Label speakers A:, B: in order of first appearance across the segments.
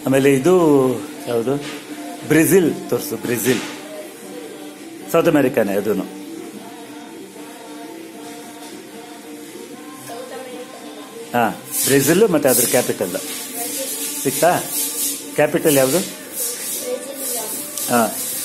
A: ಆಮೇಲೆ ಇದು ಯಾವುದು ಬ್ರೆಜಿಲ್ ತೋರಿಸು ಬ್ರೆಜಿಲ್ ಸೌತ್ ಅಮೆರಿಕಾನೇ ಅದೂ
B: ಸೌತ್ ಅಮೆರಿಕಾ
A: ಹಾ ಬ್ರೆಜಿಲ್ ಮತ್ತೆ ಅದ್ರ ಕ್ಯಾಪಿಟಲ್ ಸಿಕ್ತಾ ಕ್ಯಾಪಿಟಲ್ ಯಾವುದು
B: ಬ್ರೆಜಿಲಿಯಾ
A: ಹಾ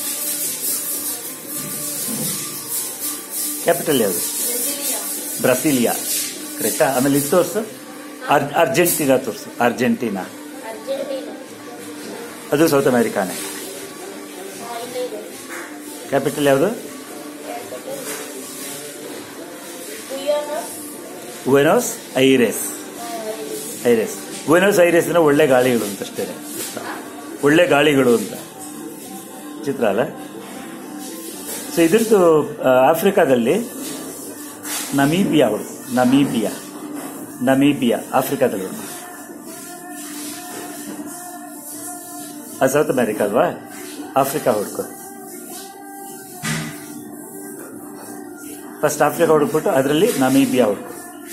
A: ಕ್ಯಾಪಿಟಲ್ ಯಾವುದು
B: ಬ್ರೆಜಿಲಿಯಾ
A: ಬ್ರಸೀಲಿಯಾ ಕರೆಕ್ಟಾ ಆಮೇಲೆ ಇದು ತೋರಿಸು ಅರ್ ಅರ್ಜೆಂಟೀನಾ ತೋರಿಸು ಅರ್ಜೆಂಟೀನಾ
B: ಅರ್ಜೆಂಟೀನಾ
A: ಅದು ಸೌತ್ ಅಮೆರಿಕಾನೇ
B: ಆ, ಇಲ್ಲೇ ಇದೆ
A: ಕ್ಯಾಪಿಟಲ್ ಯಾವುದು
B: ಕ್ಯಾಪಿಟಲ್ ಗುಯಾನಸ್
A: ಬುಯನೋಸ್ ಐರೆಸ್ ಐರೆಸ್ ಬುಯನೋಸ್ ಐರೆಸ್ ಅಂದ್ರೆ ಒಳ್ಳೆ ಗಾಳಿಗಳು ಅಂತ ಅಷ್ಟೇ ಒಳ್ಳೆ ಗಾಳಿಗಳು ಅಂತ ಚಿತ್ರ ಅಲ್ಲ ಸೊ ಇದ್ರದ್ದು ಆ, ಆಫ್ರಿಕಾದಲ್ಲಿ ನಮೀಬಿಯಾ ಅವಳು ನಮೀಬಿಯಾ ನಮೀಬಿಯಾ ಆಫ್ರಿಕಾದಲ್ಲಿ ಉಂಟು. ಅದು ಸೌತ್ ಅಮೆರಿಕ ಅಲ್ವಾ ಆಫ್ರಿಕಾ ಹುಡ್ಕೋ ಫಸ್ಟ್ ಆಫ್ರಿಕಾ ಹುಡುಕ್ಬಿಟ್ಟು ಅದರಲ್ಲಿ ನಮೀಬಿಯಾ ಹುಡುಕು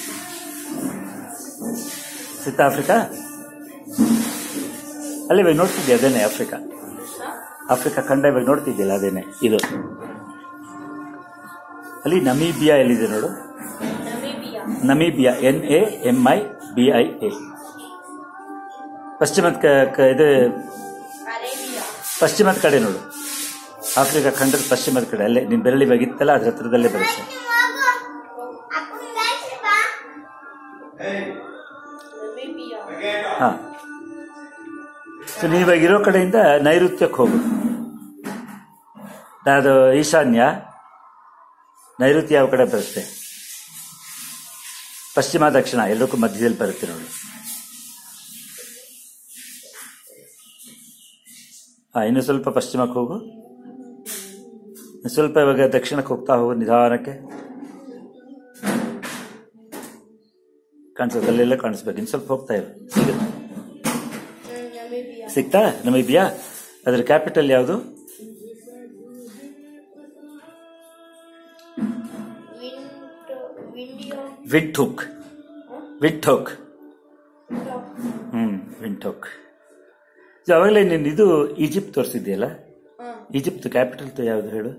A: ಸಿಕ್ತಾ ಆಫ್ರಿಕಾ ಅಲ್ಲಿ ಇವಾಗ ನೋಡ್ತಿದ್ದೆ ಅದೇನೆ ಆಫ್ರಿಕಾ ಆಫ್ರಿಕಾ ಖಂಡ ಇವಾಗ ನೋಡ್ತಿದ್ದಿಲ್ಲ ಅದೇನೆ ಇದು ಅಲ್ಲಿ ನಮೀಬಿಯಾ ಎಲ್ಲಿದೆ ನೋಡು
B: Namibia
A: Namibia N A M I B I A ಪಶ್ಚಿಮದ ಕ- ಕ- ಇದು
B: ಅರೇಬಿಯಾ
A: ಪಶ್ಚಿಮದ ಕಡೆ ನೋಡು ಆಫ್ರಿಕಾ ಖಂಡದ ಪಶ್ಚಿಮದ ಕಡೆ ಅಲ್ಲೇ ನಿನ್ ಬೆರಳಿ ಇವಾಗ ಇತ್ತಲ್ಲ ಅದ್ರ ಹತ್ರದಲ್ಲೇ ಬರುತ್ತೆ
B: ನಮೀಬಿಯಾ
A: ಹಾ ಸೊ ನೀವಾಗ ಇರೋ ಕಡೆಯಿಂದ ನೈಋತ್ಯಕ್ಕೆ ಹೋಗು ಅದು ಈಶಾನ್ಯ ನೈಋತ್ಯ ಯಾವ ಕಡೆ ಬರುತ್ತೆ ಪಶ್ಚಿಮ ದಕ್ಷಿಣ ಎಲ್ಲಕ್ಕೂ ಮಧ್ಯದಲ್ಲಿ ಬರುತ್ತೆ ನೋಡಿ ಹಾ ಇನ್ನು ಸ್ವಲ್ಪ ಪಶ್ಚಿಮಕ್ಕೆ ಹೋಗು ಇನ್ನು ಸ್ವಲ್ಪ ಇವಾಗ ದಕ್ಷಿಣಕ್ಕೆ ಹೋಗ್ತಾ ಹೋಗು ನಿಧಾನಕ್ಕೆ ಕಾಣಿಸುತ್ತೆ ಅಲ್ಲೆಲ್ಲ ಕಾಣಿಸ್ಬೇಕು ಇನ್ನು ಸ್ವಲ್ಪ ಹೋಗ್ತಾ ಇರು ಸಿಗುತ್ತೆ
B: ಹ್ಮ್, ನಮೀಬಿಯಾ
A: ಸಿಕ್ತಾ ನಮೀಬಿಯಾ ಅದ್ರ ಕ್ಯಾಪಿಟಲ್ ಯಾವುದು
B: ವಿಂಡ್ ವಿಂಡಿಯೋ
A: ವಿಂಠುಕ್ ವಿಂಠೋಕ್ ಹ್ಮ್ ವಿಂಠೋಕ್ ಸೊ ಅವಾಗಲೇ ನೀನು ಇದು ಈಜಿಪ್ಟ್ ತೋರಿಸಿದ್ಯಲ್ಲ
B: ಹಾಂ
A: ಈಜಿಪ್ಟ್ ಕ್ಯಾಪಿಟಲ್ ಯಾವುದು ಹೇಳು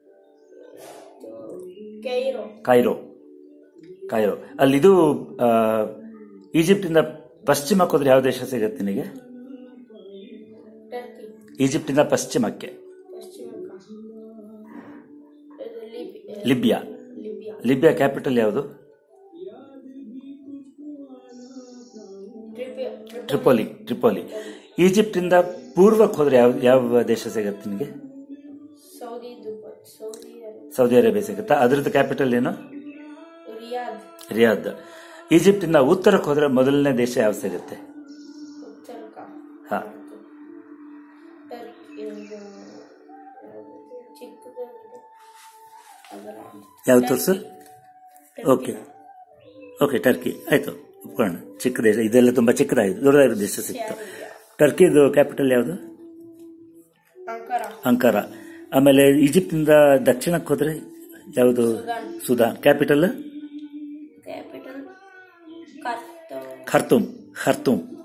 B: ಕೈರೋ
A: ಕೈರೋ ಕೈರೋ ಅಲ್ಲಿದು ಆ, ಈಜಿಪ್ಟಿಂದ ಪಶ್ಚಿಮಕ್ಕೆ ಹೋದ್ರೆ ಯಾವ ದೇಶ ಸಿಗುತ್ತೆ ನಿನಗೆ
B: ಟರ್ಕಿ
A: ಈಜಿಪ್ಟಿಂದ ಪಶ್ಚಿಮಕ್ಕೆ
B: ಪಶ್ಚಿಮಕ್ಕ ಇದು ಲಿಬಿ
A: ಲಿಬಿಯಾ
B: ಲಿಬಿಯಾ
A: ಲಿಬಿಯಾ ಕ್ಯಾಪಿಟಲ್ ಯಾವುದು
B: ಟ್ರಿಪಿ
A: ಟ್ರಿಪೋಲಿ ಟ್ರಿಪೋಲಿ ಈಜಿಪ್ಟಿಂದ ಪೂರ್ವಕ್ಕೆ ಹೋದ್ರೆ ಯಾವ ಯಾವ ದೇಶ ಸಿಗುತ್ತೆ ನಿನಗೆ
B: Saudi Dubai Saudi Arabia
A: Saudi Arabia ಸಿಗುತ್ತಾ ಅದ್ರದ್ದು ಕ್ಯಾಪಿಟಲ್ ಏನು
B: ರಿಯಾದ್
A: ರಿಯಾದ್ ಈಜಿಪ್ಟಿಂದ ಉತ್ತರಕ್ಕೆ ಹೋದ್ರೆ ಮೊದಲನೇ ದೇಶ ಯಾವ ಸಿಗುತ್ತೆ
B: ಉತ್ತರಕ
A: ಹಾ
B: ಟರ್ಕಿ ಇದು ಯಾವ್ದು? ಚಿಕ್ಕದಾಗಿದೆ ಅದರ
A: ಯಾವ್ದು ತೋರಿಸು ಓಕೆ ಓಕೆ ಟರ್ಕಿ ಆಯ್ತು ಒಪ್ಕೊಳ್ಳೋಣ ಚಿಕ್ಕ ದೇಶ ಇದೆಲ್ಲ ತುಂಬಾ ಚಿಕ್ಕದಾಗಿದೆ ದೊಡ್ಡದಾಗಿರೋ ದೇಶ ಸಿಕ್ತು ಟರ್ಕಿದು ಕ್ಯಾಪಿಟಲ್ ಯಾವುದು
B: ಅಂಕರ
A: ಅಂಕಾರ ಆಮೇಲೆ ಈಜಿಪ್ಟಿಂದ ದಕ್ಷಿಣಕ್ಕೆ ಹೋದ್ರೆ ಯಾವುದು
B: ಸುದಾನ್.
A: ಸುದಾನ್ ಕ್ಯಾಪಿಟಲ್
B: ಕ್ಯಾಪಿಟಲ್ ಕರ್ತ
A: ಖರ್ತೂಮ್ ಖರ್ತೂಮ್